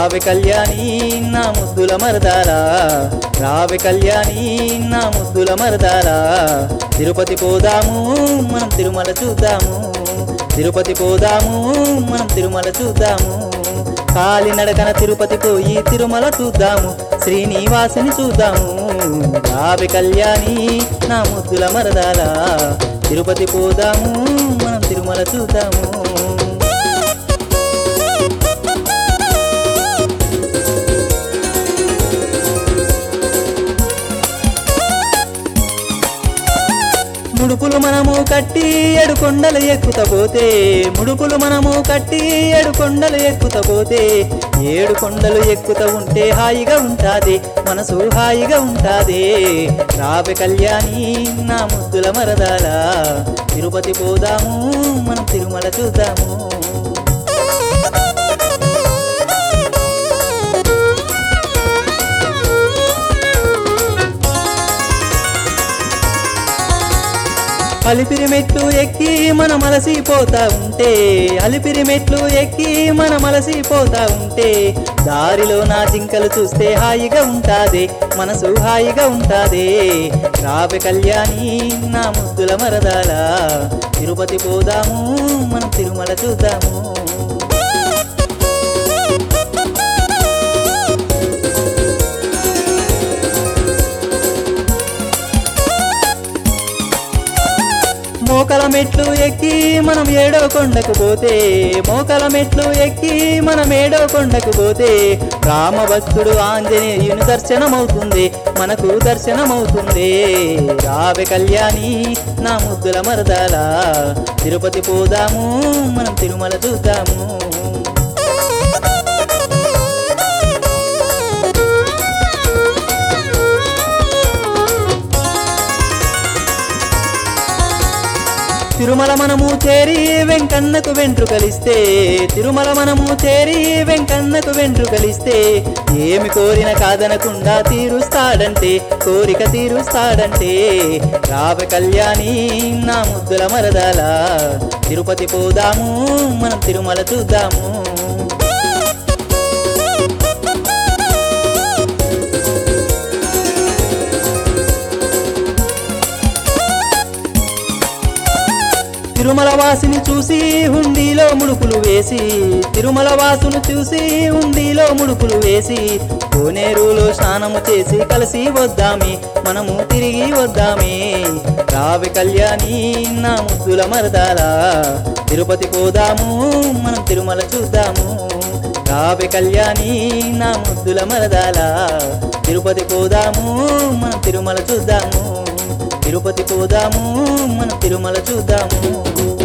రావే కళ్యాణి నా ముద్దుల మరదాలా రావే కళ్యాణి నా ముద్దుల మరదాలా తిరుపతి పోదాము మనం తిరుమల చూద్దాము తిరుపతి పోదాము మనం తిరుమల చూద్దాము కాలినడకన తిరుపతి పోయి తిరుమల చూద్దాము శ్రీనివాసుని చూద్దాము రావే కళ్యాణి నా ముద్దుల మరదాలా తిరుపతి పోదాము మనం తిరుమల చూద్దాము ముడుపులు మనము కట్టి ఏడు కొండలు ఎక్కుత పోతే ముడుపులు మనము కట్టి ఏడు కొండలు ఎక్కుత పోతే ఏడు కొండలు ఎక్కుత ఉంటే హాయిగా ఉంటాది మనసు హాయిగా ఉంటాది రాబె కళ్యాణి నా ముద్దుల మరదాలా తిరుపతి పోదాము మనం తిరుమల చూద్దాము అలిపిరి మెట్లు ఎక్కి మనం అలసిపోతా ఉంటే అలిపిరి మెట్లు ఎక్కి మనం అలసిపోతా ఉంటే దారిలో నా జింకలు చూస్తే హాయిగా ఉంటాది మనసు హాయిగా ఉంటాది రాబె కళ్యాణి నా ముద్దుల మరదాలా తిరుపతి పోదాము మనం తిరుమల చూద్దాము మోకల మెట్లు ఎక్కి మనం ఏడో కొండకు పోతే మోకల మెట్లు ఎక్కి మనం ఏడో కొండకు పోతే రామభక్తుడు ఆంజనేయుని దర్శనమవుతుంది మనకు దర్శనమవుతుంది రావె కళ్యాణి నా ముద్దుల మరదాలా తిరుపతి పోదాము మనం తిరుమల చూద్దాము తిరుమల మనము చేరి వెంకన్నకు వెంట్రుకలిస్తే తిరుమల మనము చేరి వెంకన్నకు వెంట్రుకలిస్తే ఏమి కోరిన కాదనకుండా తీరుస్తాడంటే కోరిక తీరుస్తాడంటే రావ కళ్యాణి నా ముద్దుల మరదాలా తిరుపతి పోదాము మనం తిరుమల చూద్దాము తిరుమల వాసిని చూసి హుండీలో ముడుపులు వేసి తిరుమల వాసును చూసి హుండీలో ముడుపులు వేసి కోనేరులో స్నానము చేసి కలిసి వద్దామే మనము తిరిగి వద్దామే రావి కళ్యాణి నా ముద్దుల మరదాలా తిరుపతి పోదాము మనం తిరుమల చూద్దాము రావి కళ్యాణి నా ముద్దుల మరదాలా తిరుపతి పోదాము మనం తిరుమల చూద్దాము తిరుపతి పోదాము మనం తిరుమల చూద్దాము